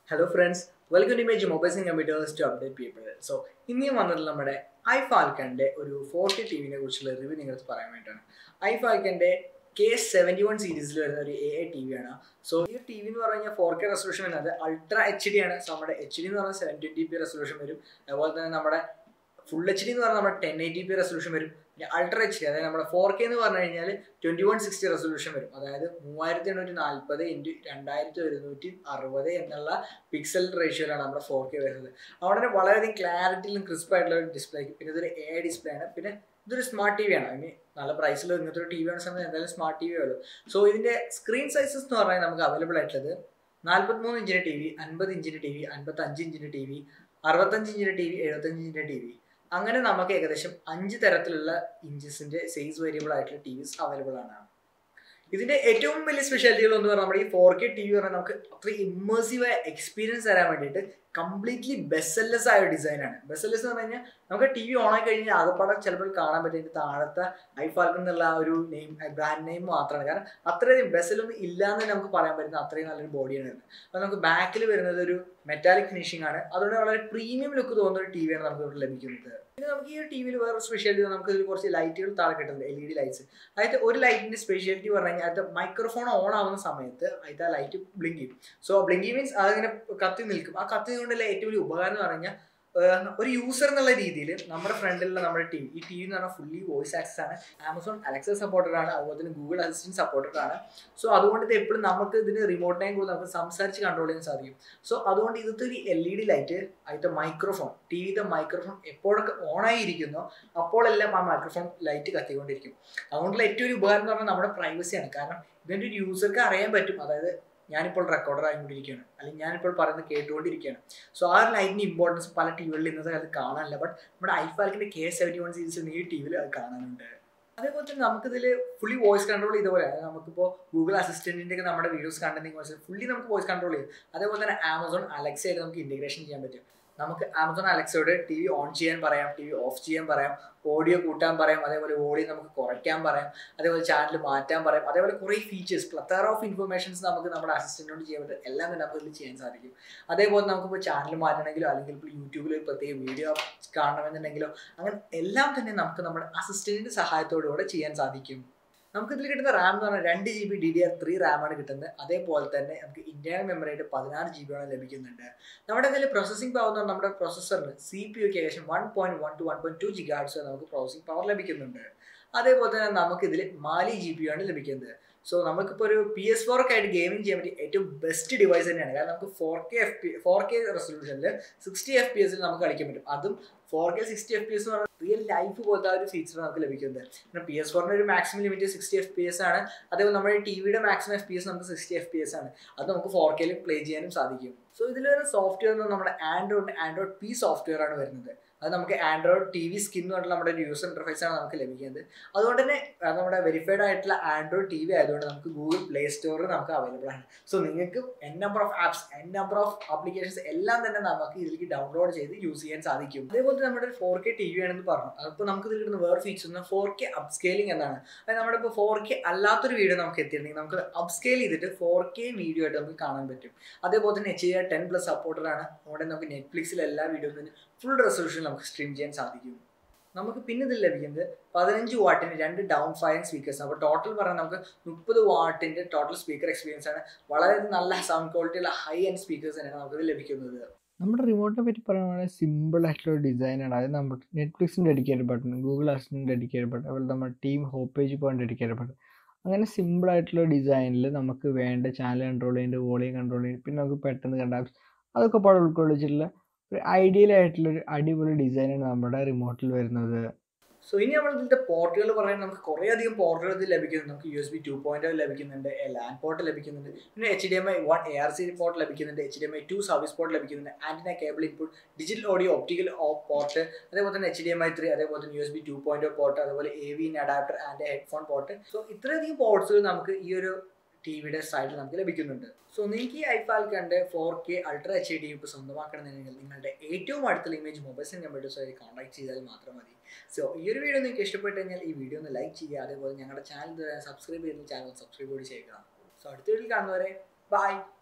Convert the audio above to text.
hello friends welcome to image mobiles and computers to update people so ഇനിയും വന്നിട്ടുള്ള നമ്മുടെ I ഫാൽക്കൻ്റെ ഒരു forty T വിനെ കുറിച്ചുള്ള റിവ്യൂ നിങ്ങൾക്ക് പറയാൻ വേണ്ടിയിട്ടാണ് ഐ ഫാൽക്കൻ്റെ കെ സെവൻറ്റി വൺ സീരീസിൽ വരുന്ന ഒരു എ ടി വി ആണ് സോ ഈ ടി വി എന്ന് പറഞ്ഞു കഴിഞ്ഞാൽ ഫോർ കെ റെസൊല്യൂഷൻ വരുന്നത് അൾട്രാ എച്ച് ഡി ആണ് സോ നമ്മുടെ എച്ച് ഡി എന്ന് പറഞ്ഞാൽ സെവൻ ട്വൻറ്റി പി റെസൊല്യൂഷൻ വരും അതുപോലെ തന്നെ നമ്മുടെ ഫുൾ എച്ച് ഡി എന്ന് പറഞ്ഞാൽ നമ്മുടെ ടെൻ എയ്റ്റി പി റെസൊല്യൂഷൻ വരും പിന്നെ അൾട്രാ എച്ച് ഡി അതായത് നമ്മുടെ ഫോർ കെ എന്ന് പറഞ്ഞു കഴിഞ്ഞാൽ ട്വൻറ്റി വൺ സിക്സ്റ്റി റെസൊല്യൂഷൻ വരും അതായത് മൂവായിരത്തി എണ്ണൂറ്റി നാൽപ്പത് ഇൻറ്റു രണ്ടായിരത്തി ഒരുന്നൂറ്റി അറുപത് എന്നുള്ള പിക്സൽ റേഷ്യോയിലാണ് നമ്മുടെ ഫോർ കെ വരുന്നത് അവിടെ തന്നെ വളരെയധികം ക്ലാരിറ്റിയിലും ക്രിസ്പ് ആയിട്ടുള്ള ഒരു ഡിസ്പ്ലേ പിന്നെ ഇതൊരു എ ഡിസ്പ്ലേ ആണ് പിന്നെ ഇതൊരു സ്മാർട്ട് ടി വി ആണ് ഇനി നല്ല പ്രൈസിൽ ഇങ്ങനത്തെ ഒരു ടി വി ആണ് സമയത്ത് എന്തായാലും സ്മാർട്ട് ടി വി ഉള്ളൂ സോ ഇതിൻ്റെ സ്ക്രീൻ സൈസസ് എന്ന് പറഞ്ഞാൽ നമുക്ക് അവൈലബിൾ ആയിട്ടുള്ളത് നാൽപ്പത്തിമൂന്ന് ഇഞ്ചിൻ്റെ ടി വി അൻപത് ഇഞ്ചിൻ്റെ ടി വി അൻപത്തഞ്ച് ഇഞ്ചിൻ്റെ ടി വി അറുപത്തഞ്ച് ഇഞ്ചിൻ്റെ ടി വി എഴുപത്തഞ്ച് ഇഞ്ചിൻ്റെ ടി വി അങ്ങനെ നമുക്ക് ഏകദേശം അഞ്ച് തരത്തിലുള്ള ഇഞ്ചസിൻ്റെ സൈസ് വേരിയബിൾ ആയിട്ടുള്ള ടി വിസ് അവൈലബിൾ ആണ് ഇതിന്റെ ഏറ്റവും വലിയ സ്പെഷ്യാലിറ്റികൾ എന്ന് പറഞ്ഞാൽ നമ്മുടെ ഈ ഫോർ കെ ടി വി പറഞ്ഞാൽ നമുക്ക് അത്ര ഇമ്മേഴ്സീവ് എക്സ്പീരിയൻസ് തരാൻ വേണ്ടിയിട്ട് കംപ്ലീറ്റ്ലി ബെസെല്ലസ് ആയ ഡിസൈനാണ് ബെസെല്ലസ് എന്ന് പറഞ്ഞു കഴിഞ്ഞാൽ നമുക്ക് ടി വി ഓൺ ആയി കഴിഞ്ഞാൽ ആകപ്പാടെ ചിലപ്പോൾ കാണാൻ പറ്റും താഴത്തെ ഐഫാൽക്കൺ എന്നുള്ള ആ ഒരു നെയിം ബ്രാൻഡ് നെയിം മാത്രമാണ് കാരണം അത്രയും ബെസലൊന്നും ഇല്ലാന്ന് തന്നെ നമുക്ക് പറയാൻ പറ്റുന്ന അത്രയും നല്ലൊരു ബോഡിയാണ് വരുന്നത് അപ്പോൾ നമുക്ക് ബാക്കിൽ വരുന്നത് ഒരു മെറ്റാലിക് ഫിനിഷിംഗ് ആണ് അതുകൊണ്ട് വളരെ പ്രീമിയം ലുക്ക് തോന്നുന്ന ഒരു ടി വിയാണ് നമുക്ക് ഇവിടെ ലഭിക്കുന്നത് പിന്നെ നമുക്ക് ഈ ടി വിയിൽ വേറെ സ്പെഷ്യാലിറ്റി നമുക്ക് ഇതിൽ കുറച്ച് ലൈറ്റുകൾ താഴെ കിട്ടുന്നുണ്ട് എൽ ഇ ഡി ലൈറ്റ്സ് അതായത് ഒരു ലൈറ്റിന്റെ സ്പെഷ്യാലിറ്റി പറഞ്ഞു കഴിഞ്ഞാൽ അത് മൈക്രോഫോൺ ഓൺ ആവുന്ന സമയത്ത് അതിൽ ആ ലൈറ്റ് ബ്ലിങ്ക് ചെയ്യും സോ ബ്ലിങ്ക് മീൻസ് അതിങ്ങനെ കത്തി നിൽക്കും ആ കത്തി കൊണ്ടുള്ള ഏറ്റവും വലിയ ഉപകാരം എന്ന് പറഞ്ഞു കഴിഞ്ഞാൽ ഒരു യൂസർ എന്നുള്ള രീതിയിൽ നമ്മുടെ ഫ്രണ്ടിലുള്ള നമ്മുടെ ടി വി ഈ ടി വി എന്ന് പറഞ്ഞാൽ ഫുള്ളി വോയിസ് ആക്സസ് ആണ് ആമസോൺ അലക്സ സപ്പോർട്ടഡ് ആണ് അതുപോലെ തന്നെ ഗൂഗിൾ അസിസ്റ്റന്റ് സപ്പോർട്ടഡ് ആണ് സോ അതുകൊണ്ട് ഇത് എപ്പോഴും നമുക്ക് ഇതിന് റിമോട്ടിനെയും കൂടി നമുക്ക് സംസാരിച്ച് കൺട്രോൾ ചെയ്യാൻ സാധിക്കും സോ അതുകൊണ്ട് ഇതൊക്കെ ഒരു എൽ ഇ ഡി ലൈറ്റ് അതിൻ്റെ മൈക്രോഫോൺ ടി വിയുടെ മൈക്രോഫോൺ എപ്പോഴൊക്കെ ഓണായിരിക്കുന്നോ അപ്പോഴെല്ലാം ആ മൈക്രോഫോൺ ലൈറ്റ് കത്തിക്കൊണ്ടിരിക്കും അതുകൊണ്ടുള്ള ഏറ്റവും ഒരു ഉപകാരം എന്ന് പറഞ്ഞാൽ നമ്മുടെ പ്രൈവസിയാണ് കാരണം ഇതിൻ്റെ ഒരു യൂസർക്ക് അറിയാൻ പറ്റും അതായത് ഞാനിപ്പോൾ റെക്കോർഡർ ആയിക്കൊണ്ടിരിക്കുകയാണ് അല്ലെങ്കിൽ ഞാനിപ്പോൾ പറയുന്നത് കേട്ടുകൊണ്ടിരിക്കുകയാണ് സോ ആ ഒരു ലൈറ്റിൻ്റെ ഇമ്പോർട്ടൻസ് പല ടി വികളിൽ ഇന്നത്തെ കാലത്ത് കാണാനില്ല ബട്ട് നമ്മുടെ ഐഫാൽക്കിൻ്റെ കെ സെവൻറ്റി വൺ സീരീസ് ഈ ടി വിയിൽ അത് കാണാനുണ്ട് അതേപോലെ തന്നെ നമുക്കിതിൽ ഫുള്ളി വോയിസ് കൺട്രോൾ ഇതുപോലെ നമുക്കിപ്പോൾ ഗൂഗിൾ അസിസ്റ്റൻറ്റിൻ്റെ ഒക്കെ നമ്മുടെ വീഡിയോസ് കണ്ടെങ്കിൽ ഫുള്ളി നമുക്ക് വോയിസ് കൺട്രോൾ ചെയ്യും അതേപോലെ തന്നെ ആമസോൺ അലക്സയായിട്ട് നമുക്ക് ഇൻറ്റഗ്രേഷൻ ചെയ്യാൻ പറ്റും നമുക്ക് ആമസോൺ അലക്സയോട് ടി വി ഓൺ ചെയ്യാൻ പറയാം ടി വി ഓഫ് ചെയ്യാൻ പറയാം ഓഡിയോ കൂട്ടാൻ പറയാം അതേപോലെ ഓഡിയോ നമുക്ക് കുറയ്ക്കാൻ പറയാം അതേപോലെ ചാനൽ മാറ്റാൻ പറയാം അതേപോലെ കുറേ ഫീച്ചേഴ്സ് പ്ലത്തർ ഓഫ് ഇൻഫർമേഷൻസ് നമുക്ക് നമ്മുടെ അസിസ്റ്റൻറ്റിനോട് ചെയ്യാൻ പറ്റും എല്ലാം തന്നെ നമുക്ക് ഇതിൽ ചെയ്യാൻ സാധിക്കും അതേപോലെ നമുക്കിപ്പോൾ ചാനൽ മാറ്റണമെങ്കിലോ അല്ലെങ്കിൽ ഇപ്പോൾ യൂട്യൂബിൽ ഒരു പ്രത്യേക വീഡിയോ കാണണമെന്നുണ്ടെങ്കിലോ അങ്ങനെ എല്ലാം തന്നെ നമുക്ക് നമ്മുടെ അസിസ്റ്റൻറ്റിൻ്റെ സഹായത്തോടുകൂടെ ചെയ്യാൻ സാധിക്കും നമുക്ക് ഇതിൽ കിട്ടുന്ന റാം എന്ന് പറഞ്ഞാൽ രണ്ട് G B D D R three റാമാണ് കിട്ടുന്നത് അതേപോലെ തന്നെ നമുക്ക് ഇന്റേണൽ മെമ്മറി ആയിട്ട് പതിനാറ് ജി ബിയോളം ലഭിക്കുന്നുണ്ട് നമ്മുടെ ഇതിൽ പ്രോസസ്സിംഗ് പവർ എന്ന് പറഞ്ഞാൽ നമ്മുടെ പ്രൊസസ്സറിന് സി പി യുക്ക് ഏകദേശം one point one two one point two gigahertz നമുക്ക് പ്രോസസ്സിംഗ് പവർ ലഭിക്കുന്നുണ്ട് അതേപോലെ തന്നെ നമുക്ക് ഇതിൽ നാല് ജി ബി ആണ് ലഭിക്കുന്നത് സോ നമുക്കിപ്പോൾ ഒരു പി എസ് ഫോർ ഒക്കെ ആയിട്ട് ഗെയിമിംഗ് ചെയ്യാൻ പറ്റിയ ഏറ്റവും ബെസ്റ്റ് ഡിവൈസ് തന്നെയാണ് കാരണം നമുക്ക് four K F P four K റെസൊല്യൂഷനിൽ സിക്സ്റ്റി എഫ് പി എസിൽ നമുക്ക് കളിക്കാൻ പറ്റും അതും four K sixty F P S എന്ന് പറഞ്ഞാൽ റിയൽ ലൈഫ് പോലത്തെ ഒരു ഫീച്ചർ നമുക്ക് ലഭിക്കുന്നത് പിന്നെ പി എസ് ഫോറിൻ്റെ ഒരു maximum limit sixty F P S ആണ് അതേപോലെ നമ്മുടെ ടി വിയുടെ മാക്സിമം എഫ് പി എസ് നമുക്ക് സിക്സ്റ്റി എഫ് പി എസ് ആണ് അത് നമുക്ക് ഫോർ കെയിൽ പ്ലേ ചെയ്യാനും സാധിക്കും സോ ഇതിൽ വരുന്ന സോഫ്റ്റ്വെയർ എന്ന് നമ്മുടെ ആൻഡ്രോയിഡ് ആൻഡ്രോയിഡ് പി സോഫ്റ്റ്വെയർ ആണ് വരുന്നത് അത് നമുക്ക് ആൻഡ്രോയിഡ് ടി വി സ്കിൻ എന്ന് പറഞ്ഞിട്ട് നമ്മുടെ ഒരു യൂസർ ഇന്റർഫേസ് ആണ് നമുക്ക് ലഭിക്കുന്നത് അതുകൊണ്ട് തന്നെ നമ്മുടെ വെരിഫൈഡ് ആയിട്ടുള്ള ആൻഡ്രോയിഡ് ടി വി ആയതുകൊണ്ട് നമുക്ക് ഗൂഗിൾ പ്ലേ സ്റ്റോറിൽ നമുക്ക് അവൈലബിൾ ആണ് സോ നിങ്ങൾക്ക് n number of apps n number of applications എല്ലാം തന്നെ നമുക്ക് ഇതിലേക്ക് ഡൗൺലോഡ് ചെയ്ത് യൂസ് ചെയ്യാൻ സാധിക്കും അതേപോലെ നമ്മുടെ ഫോർ കെ ടി വി ആണെന്ന് പറഞ്ഞു അതിപ്പോൾ നമുക്ക് ഇതിൽ കിട്ടുന്ന വേറെ ഫീച്ചർ ഫോർ കെ അപ്സ്കെയിലിംഗ് എന്നാണ് അതായത് നമ്മുടെ ഇപ്പോൾ ഫോർ കെ അല്ലാത്തൊരു വീഡിയോ നമുക്ക് എത്തിയിട്ടുണ്ടെങ്കിൽ നമുക്ക് അപ്സ്കെയിൽ ചെയ്തിട്ട് ഫോർ കെ വീഡിയോ ആയിട്ട് നമുക്ക് കാണാൻ പറ്റും അതേപോലെ തന്നെ എച്ച് ഡി ടെൻ പ്ലസ് സപ്പോർട്ടറാണ് അവിടെ നമുക്ക് നെറ്റ്ഫ്ലിക്സിൽ എല്ലാ വീഡിയോസും ഫുൾ റെസൊല്യൂഷൻ നമുക്ക് സ്ട്രീം ചെയ്യാൻ സാധിക്കും നമുക്ക് പിന്നെ ഇതിൽ ലഭിക്കുന്നത് പതിനഞ്ച് വാട്ടിന് രണ്ട് ഡൗൺ ഫയറിംഗ് സ്പീക്കേഴ്സ് അപ്പോൾ ടോട്ടൽ പറഞ്ഞാൽ നമുക്ക് മുപ്പത് വാട്ടിൻ്റെ ടോട്ടൽ സ്പീക്കർ എക്സ്പീരിയൻസ് ആണ് വളരെ നല്ല സൗണ്ട് ക്വാളിറ്റിയുള്ള ഹൈ ആൻഡ് സ്പീക്കേഴ്സ് തന്നെയാണ് നമുക്കിത് ലഭിക്കുന്നത് നമ്മുടെ റിമോട്ടിനെ പറ്റി പറയുകയാണെങ്കിൽ സിമ്പിൾ ആയിട്ടുള്ള ഡിസൈനാണ് അതായത് നമ്മുടെ നെറ്റ്ഫ്ലിക്സിന് dedicated button Google assistant dedicated button അതുപോലെ നമ്മുടെ team home page point dedicated button അങ്ങനെ സിമ്പിൾ ആയിട്ടുള്ള ഡിസൈനിൽ നമുക്ക് വേണ്ട ചാനൽ കൺട്രോൾ ചെയ്യുന്നുണ്ട് വോളിയം കൺട്രോൾ ചെയ്യുന്നുണ്ട് പിന്നെ നമുക്ക് പെട്ടെന്ന് കണ്ട അതൊക്കെ പാടെ ഉൾക്കൊള്ളിച്ചിട്ടുള്ള ഒരു ഐഡിയൽ ആയിട്ടുള്ള ഒരു അടിപൊളി ഡിസൈനാണ് നമ്മുടെ റിമോട്ടിൽ വരുന്നത് സോ ഇനി നമ്മൾ ഇതിൻ്റെ പോർട്ടുകൾ പറയുന്നത് നമുക്ക് കുറേ അധികം പോർട്ടുകൾ ഇതിൽ ലഭിക്കുന്നുണ്ട് നമുക്ക് U S B two point ലഭിക്കുന്നുണ്ട് ലാൻഡ് പോർട്ട് ലഭിക്കുന്നുണ്ട് പിന്നെ H D M I one A R C port ലഭിക്കുന്നുണ്ട് H D M I two service port ലഭിക്കുന്നുണ്ട് antenna cable input digital audio optical port അതേപോലെ തന്നെ H D M I three അതേപോലെ തന്നെ U S B two point port അതുപോലെ A V adapter and headphone port so ഇത്രയധികം പോർട്സുകൾ നമുക്ക് ഈ ഒരു ടി വിയുടെ സൈഡിൽ നമുക്ക് ലഭിക്കുന്നുണ്ട് സോ നിങ്ങൾക്ക് ഈ ഐഫാൽക്കൻ്റെ four K ultra H D ഇപ്പോൾ സ്വന്തമാക്കണമെന്നുണ്ടെങ്കിൽ നിങ്ങളുടെ ഏറ്റവും അടുത്തുള്ള ഇമേജ് മൊബൈൽസ് ആൻഡ് കമ്പ്യൂട്ടേഴ്സുമായി കോൺടാക്ട് ചെയ്താൽ മാത്രം മതി സോ ഈ ഒരു വീഡിയോ നിങ്ങൾക്ക് ഇഷ്ടപ്പെട്ട് കഴിഞ്ഞാൽ ഈ വീഡിയോ ഒന്ന് ലൈക്ക് ചെയ്യുക അതേപോലെ ഞങ്ങളുടെ ചാനൽ സബ്സ്ക്രൈബ് ചെയ്യുന്ന ചാനൽ സബ്സ്ക്രൈബ് കൂടി ചെയ്യുക സോ അടുത്ത വീഡിയോയിൽ കാണുന്നവരെ ബൈ